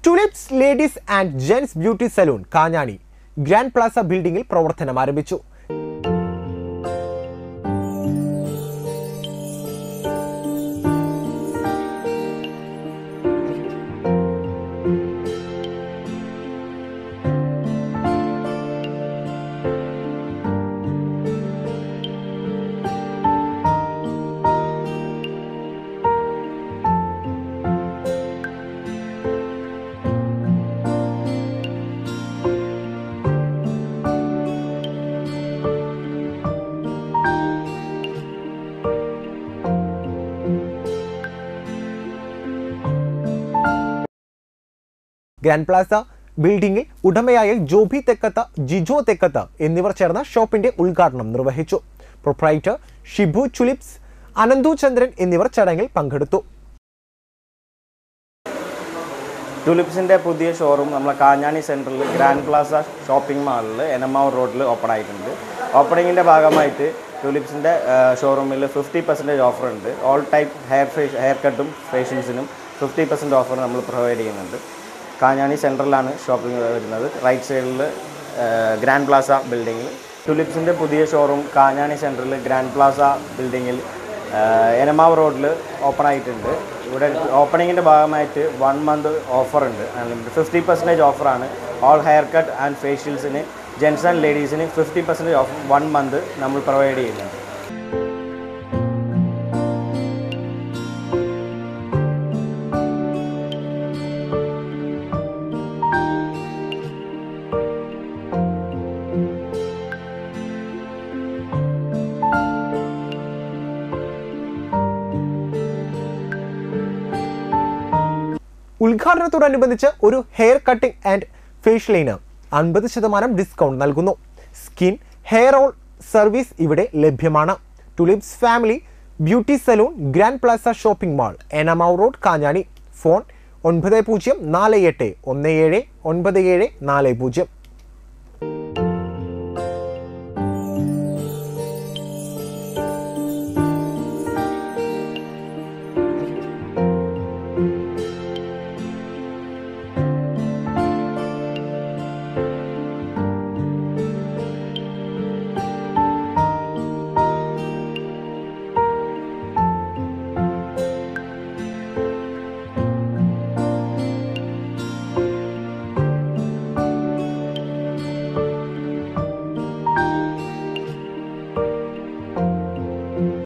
tulips ladies and gents beauty salon Kanjani grand plaza ബിൽഡിംഗിൽ പ്രവർത്തനം ആരംഭിച്ചു ഗ്രാൻഡ് പ്ലാസ ബിൽഡിംഗിൽ ഉടമയായ ജോബി തെക്കത്ത് ജിജോ തെക്കത്ത് എന്നിവർ ചേർന്ന് ഷോപ്പിന്റെ ഉദ്ഘാടനം നിർവഹിച്ചു പ്രൊപ്രൈറ്റർ ഷിബു ചുലിപ്സ് അനന്തു ചന്ദ്രൻ എന്നിവർ ചടങ്ങിൽ പങ്കെടുത്തു ടുലിപ്സിൻ്റെ പുതിയ ഷോറൂം നമ്മളെ കാഞ്ഞാണി സെൻറ്ററിൽ ഗ്രാൻഡ് പ്ലാസ ഷോപ്പിംഗ് മാളിൽ എനമാവൂർ റോഡിൽ ഓപ്പൺ ആയിട്ടുണ്ട് ഓപ്പണിങ്ങിൻ്റെ ഭാഗമായിട്ട് ടുലിപ്സിൻ്റെ ഷോറൂമിൽ ഫിഫ്റ്റി പെർസെൻറ്റേജ് ഓഫർ ഉണ്ട് ഓൾ ടൈപ്പ് ഹെയർ ഫേഷ് ഹെയർ കട്ടും ഫേഷ്യൽസിനും ഫിഫ്റ്റി പെർസെൻറ്റ് ഓഫർ നമ്മൾ പ്രൊവൈഡ് ചെയ്യുന്നുണ്ട് കാഞ്ഞാണി സെൻറ്ററിലാണ് ഷോപ്പിംഗ് വരുന്നത് റൈറ്റ് സൈഡിൽ ഗ്രാൻഡ് പ്ലാസ ബിൽഡിങ്ങിൽ ടുലിപ്സിൻ്റെ പുതിയ ഷോറൂം കാഞ്ഞാണി സെൻറ്ററിൽ ഗ്രാൻഡ് പ്ലാസ ബിൽഡിങ്ങിൽ എനമാവ് റോഡിൽ ഓപ്പൺ ആയിട്ടുണ്ട് ഇവിടെ ഓപ്പണിങ്ങിൻ്റെ ഭാഗമായിട്ട് വൺ മന്ത് ഓഫർ ഉണ്ട് അൺലിമിറ്റഡ് ഫിഫ്റ്റി പെർസെൻറ്റേജ് ഓഫറാണ് ഓൾ ഹെയർ കട്ട് ആൻഡ് ഫേഷ്യൽസിന് ജെൻസ് ആൻഡ് ലേഡീസിന് fifty percentage off one month നമ്മൾ പ്രൊവൈഡ് ചെയ്യുന്നുണ്ട് ഉദ്ഘാടനത്തോടനുബന്ധിച്ച് ഒരു ഹെയർ കട്ടിംഗ് ആൻഡ് ഫേഷ്യലിന് അൻപത് ശതമാനം ഡിസ്കൗണ്ട് നൽകുന്നു സ്കിൻ ഹെയർ ഓൾ സർവീസ് ഇവിടെ ലഭ്യമാണ് Tulips family beauty salon grand plaza shopping mall Enamavu road Kanjani phone ഒൻപത് പൂജ്യം നാല് എട്ട് ഒന്ന് ഏഴ് ഒൻപത് ഏഴ് നാല് പൂജ്യം